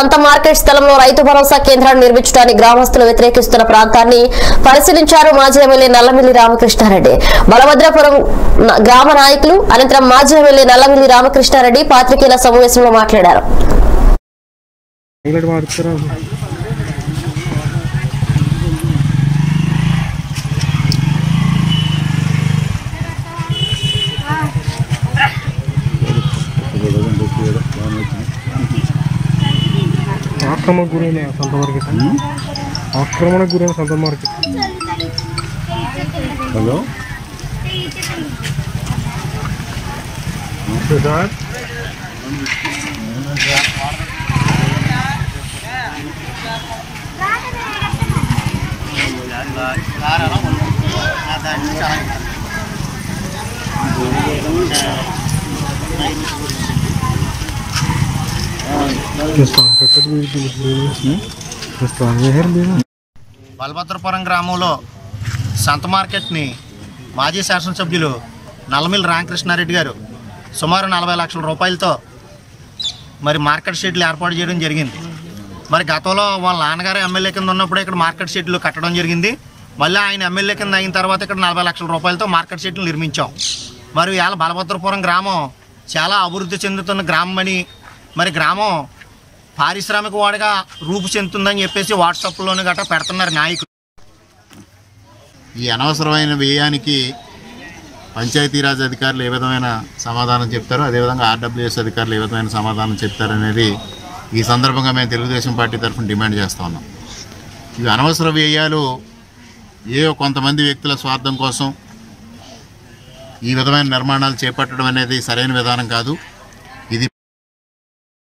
సంత మార్కెట్ స్థలంలో రైతు భరోసా కేంద్రాన్ని నిర్మించడానికి గ్రామస్తులు వ్యతిరేకిస్తున్న ప్రాంతాన్ని పరిశీలించారు మాజీ ఎమ్మెల్యే నల్లమిల్లి రామకృష్ణారెడ్డి బలభద్రపురం న- గ్రామ నాయకులు అనంతరం మాజీ ఎమ్మెల్యే నల్లమిల్లి రామకృష్ణారెడ్డి పాత్రికేయుల సమావేశంలో మాట్లాడారు ఇంగ్లీష్ మాట్లాడుతారా ఆక్రమణ గురైన సంత మార్కెట్ ఆక్రమణ గురైన సంత మార్కెట్ హలో సార్ బలభద్రపురం గ్రామంలో సంత మార్కెట్ని మాజీ శాసనసభ్యులు నల్లమిల్లి రామకృష్ణారెడ్డి గారు సుమారు నలభై లక్షల రూపాయలతో మరి మార్కెట్ షెడ్లు ఏర్పాటు చేయడం జరిగింది మరి గతంలో వాళ్ళ నాన్నగారు ఎమ్మెల్యే కింద ఉన్నప్పుడు ఇక్కడ మార్కెట్ షెడ్లు కట్టడం జరిగింది మళ్ళీ ఆయన ఎమ్మెల్యే కింద అయిన తర్వాత ఇక్కడ నలభై లక్షల రూపాయలతో మార్కెట్ షెడ్లు నిర్మించాం మరి ఇవాళ బలభద్రపురం గ్రామం చాలా అభివృద్ధి చెందుతున్న గ్రామం అని మరి గ్రామం పారిశ్రామిక వాడిగా రూపు చెందుతుందని చెప్పేసి వాట్సాప్లోని గట్రా పెడుతున్నారు నాయకులు ఈ అనవసరమైన వ్యయానికి పంచాయతీరాజ్ అధికారులు ఏ విధమైన సమాధానం చెప్తారో అదేవిధంగా ఆర్డబ్ల్యూఎస్ అధికారులు ఏ విధమైన సమాధానం చెప్తారనేది ఈ సందర్భంగా మేము తెలుగుదేశం పార్టీ తరఫున డిమాండ్ చేస్తా ఉన్నాం ఇవి అనవసర వ్యయాలు ఏ కొంతమంది వ్యక్తుల స్వార్థం కోసం ఈ విధమైన నిర్మాణాలు చేపట్టడం అనేది సరైన విధానం కాదు